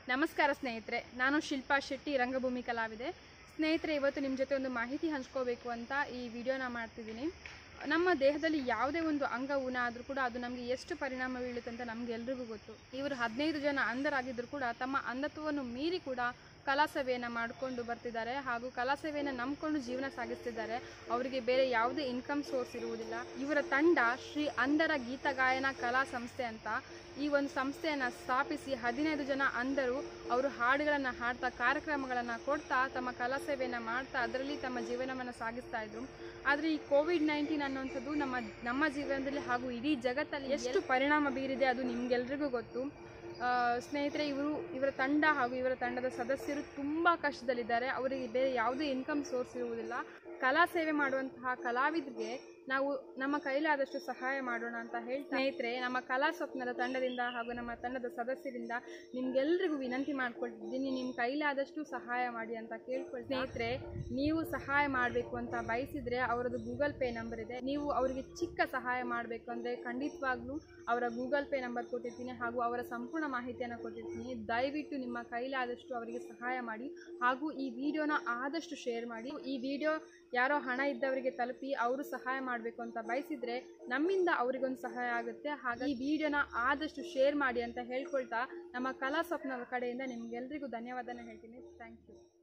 ನಮಸ್ಕಾರ ಸ್ನೇಹಿತರೆ ನಾನು ಶಿಲ್ಪಾ ಶೆಟ್ಟಿ ರಂಗಭೂಮಿ ಕಲಾವಿದೆ ಸ್ನೇಹಿತರೆ ಇವತ್ತು ನಿಮ್ಮ ಜೊತೆ ಒಂದು ಮಾಹಿತಿ ಹಂಚ್ಕೋಬೇಕು ಅಂತ ಈ ವಿಡಿಯೋನ ಮಾಡ್ತಿದ್ದೀನಿ ನಮ್ಮ ದೇಹದಲ್ಲಿ ಯಾವುದೇ ಒಂದು ಅಂಗ ಊನ ಆದರೂ ಕೂಡ ಅದು ನಮಗೆ ಎಷ್ಟು ಪರಿಣಾಮ ಬೀಳುತ್ತೆ ಅಂತ ನಮಗೆಲ್ರಿಗೂ ಗೊತ್ತು ಇವರು ಹದಿನೈದು ಜನ ಅಂಧರಾಗಿದ್ದರೂ ಕೂಡ ತಮ್ಮ ಅಂಧತ್ವವನ್ನು ಮೀರಿ ಕೂಡ ಕಲಾ ಸೇವೆಯನ್ನು ಮಾಡಿಕೊಂಡು ಬರ್ತಿದ್ದಾರೆ ಹಾಗೂ ಕಲಾ ಸೇವೆಯನ್ನು ನಂಬಿಕೊಂಡು ಜೀವನ ಸಾಗಿಸ್ತಿದ್ದಾರೆ ಅವರಿಗೆ ಬೇರೆ ಯಾವುದೇ ಇನ್ಕಮ್ ಸೋರ್ಸ್ ಇರುವುದಿಲ್ಲ ಇವರ ತಂಡ ಶ್ರೀ ಅಂಧರ ಗೀತ ಗಾಯನ ಕಲಾ ಸಂಸ್ಥೆ ಅಂತ ಈ ಒಂದು ಸಂಸ್ಥೆಯನ್ನು ಸ್ಥಾಪಿಸಿ ಹದಿನೈದು ಜನ ಅಂಧರು ಅವರು ಹಾಡುಗಳನ್ನು ಹಾಡ್ತಾ ಕಾರ್ಯಕ್ರಮಗಳನ್ನು ಕೊಡ್ತಾ ತಮ್ಮ ಕಲಾ ಸೇವೆಯನ್ನು ಮಾಡ್ತಾ ಅದರಲ್ಲಿ ತಮ್ಮ ಜೀವನವನ್ನು ಸಾಗಿಸ್ತಾ ಇದ್ರು ಆದರೆ ಈ ಕೋವಿಡ್ ನೈನ್ಟೀನ್ ಅನ್ನುವಂಥದ್ದು ನಮ್ಮ ನಮ್ಮ ಜೀವನದಲ್ಲಿ ಹಾಗೂ ಇಡೀ ಜಗತ್ತಲ್ಲಿ ಎಷ್ಟು ಪರಿಣಾಮ ಬೀರಿದೆ ಅದು ನಿಮ್ಗೆಲ್ರಿಗೂ ಗೊತ್ತು ಆ, ಸ್ನೇಹಿತರೆ ಇವರು ಇವರ ತಂಡ ಹಾಗೂ ಇವರ ತಂಡದ ಸದಸ್ಯರು ತುಂಬ ಕಷ್ಟದಲ್ಲಿದ್ದಾರೆ ಅವರಿಗೆ ಬೇರೆ ಯಾವುದೇ ಇನ್ಕಮ್ ಸೋರ್ಸ್ ಇರುವುದಿಲ್ಲ ಕಲಾ ಸೇವೆ ಮಾಡುವಂತಹ ಕಲಾವಿದರಿಗೆ ನಾವು ನಮ್ಮ ಕೈಲಾದಷ್ಟು ಸಹಾಯ ಮಾಡೋಣ ಅಂತ ಹೇಳಿ ಸ್ನೇಹಿತರೆ ನಮ್ಮ ಕಲಾ ಸ್ವಪ್ನದ ತಂಡದಿಂದ ಹಾಗೂ ನಮ್ಮ ತಂಡದ ಸದಸ್ಯರಿಂದ ನಿಮ್ಗೆಲ್ರಿಗೂ ವಿನಂತಿ ಮಾಡ್ಕೊಳ್ತಿದ್ದೀನಿ ನಿಮ್ಮ ಕೈಲಾದಷ್ಟು ಸಹಾಯ ಮಾಡಿ ಅಂತ ಕೇಳ್ಕೊಳ್ತೀನಿ ಸ್ನೇಹಿತರೆ ನೀವು ಸಹಾಯ ಮಾಡಬೇಕು ಅಂತ ಬಯಸಿದರೆ ಅವರದ್ದು ಗೂಗಲ್ ಪೇ ನಂಬರ್ ಇದೆ ನೀವು ಅವರಿಗೆ ಚಿಕ್ಕ ಸಹಾಯ ಮಾಡಬೇಕು ಅಂದರೆ ಖಂಡಿತವಾಗ್ಲೂ ಅವರ ಗೂಗಲ್ ಪೇ ನಂಬರ್ ಕೊಟ್ಟಿರ್ತೀನಿ ಹಾಗೂ ಅವರ ಸಂಪೂರ್ಣ ಮಾಹಿತಿಯನ್ನು ಕೊಟ್ಟಿರ್ತೀನಿ ದಯವಿಟ್ಟು ನಿಮ್ಮ ಕೈಲಾದಷ್ಟು ಅವರಿಗೆ ಸಹಾಯ ಮಾಡಿ ಹಾಗೂ ಈ ವಿಡಿಯೋನ ಆದಷ್ಟು ಶೇರ್ ಮಾಡಿ ಈ ವಿಡಿಯೋ ಯಾರೋ ಹಣ ಇದ್ದವರಿಗೆ ತಲುಪಿ ಅವರು ಸಹಾಯ ಮಾಡಬೇಕು ಅಂತ ಬಯಸಿದರೆ ನಮ್ಮಿಂದ ಅವರಿಗೊಂದು ಸಹಾಯ ಆಗುತ್ತೆ ಹಾಗಾಗಿ ಈ ವಿಡಿಯೋನ ಆದಷ್ಟು ಶೇರ್ ಮಾಡಿ ಅಂತ ಹೇಳ್ಕೊಳ್ತಾ ನಮ್ಮ ಕಲಾ ಸ್ವಪ್ನದ ಕಡೆಯಿಂದ ನಿಮ್ಗೆಲ್ರಿಗೂ ಧನ್ಯವಾದನ ಹೇಳ್ತೀನಿ ಥ್ಯಾಂಕ್ ಯು